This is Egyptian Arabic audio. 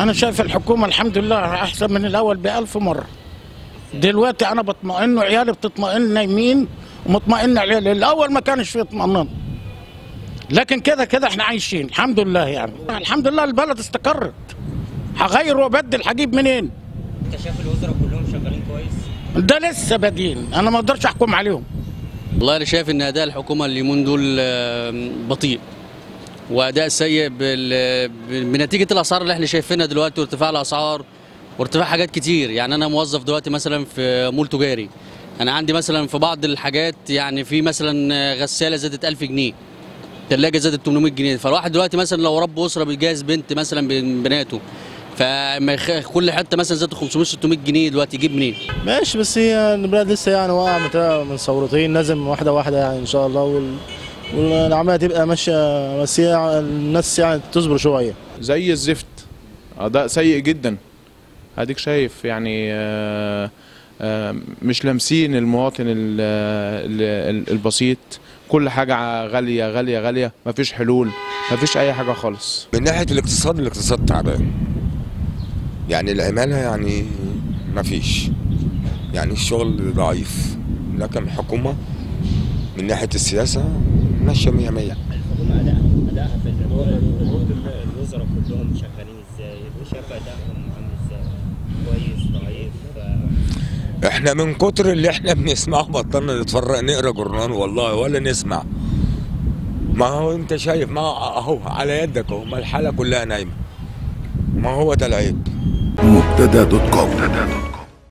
انا شايف الحكومه الحمد لله احسن من الاول بألف مره دلوقتي انا بطمئن وعيالي بتطمئن نايمين ومطمئن عيالي الاول ما كانش فيه اطمئنان لكن كده كده احنا عايشين الحمد لله يعني الحمد لله البلد استقرت هغير وابدل هجيب منين انت شايف الوزراء كلهم شغالين كويس ده لسه بادين انا ما اقدرش احكم عليهم والله انا شايف ان اداء الحكومه اليومين دول آه، بطيء واداء سيء بال- بنتيجه الاسعار اللي احنا شايفينها دلوقتي وارتفاع الاسعار وارتفاع حاجات كتير يعني انا موظف دلوقتي مثلا في مول تجاري انا عندي مثلا في بعض الحاجات يعني في مثلا غساله زادت 1000 جنيه ثلاجه زادت 800 جنيه فالواحد دلوقتي مثلا لو رب اسره بيجهز بنت مثلا من بناته فما يخ- كل حته مثلا زادت 500 600 جنيه دلوقتي يجيب منين؟ ماشي بس هي البلد لسه يعني واقعة من من ثورتين لازم واحدة واحدة يعني إن شاء الله وال... والعملية تبقى ماشية بس هي الناس يعني تصبر شوية زي الزفت اداء سيء جدا اديك شايف يعني آه، آه، مش لامسين المواطن ال- ال- البسيط كل حاجة غالية غالية غالية مفيش حلول مفيش أي حاجة خالص من ناحيه الاقتصاد الاقتصاد تعبان يعني العماله يعني ما فيش يعني الشغل ضعيف لكن الحكومه من ناحيه السياسه ماشيه 100 100 الحكومه اداء ادائها في الوزراء كلهم شغالين ازاي وشايف ادائهم عامل ازاي كويس ضعيف احنا من كتر اللي احنا بنسمعه بطلنا نتفرج نقرا جورنال والله ولا نسمع ما هو انت شايف ما اهو على يدك اهو ما الحاله كلها نايمه ما هو ده العيب مبتدا دوت كوم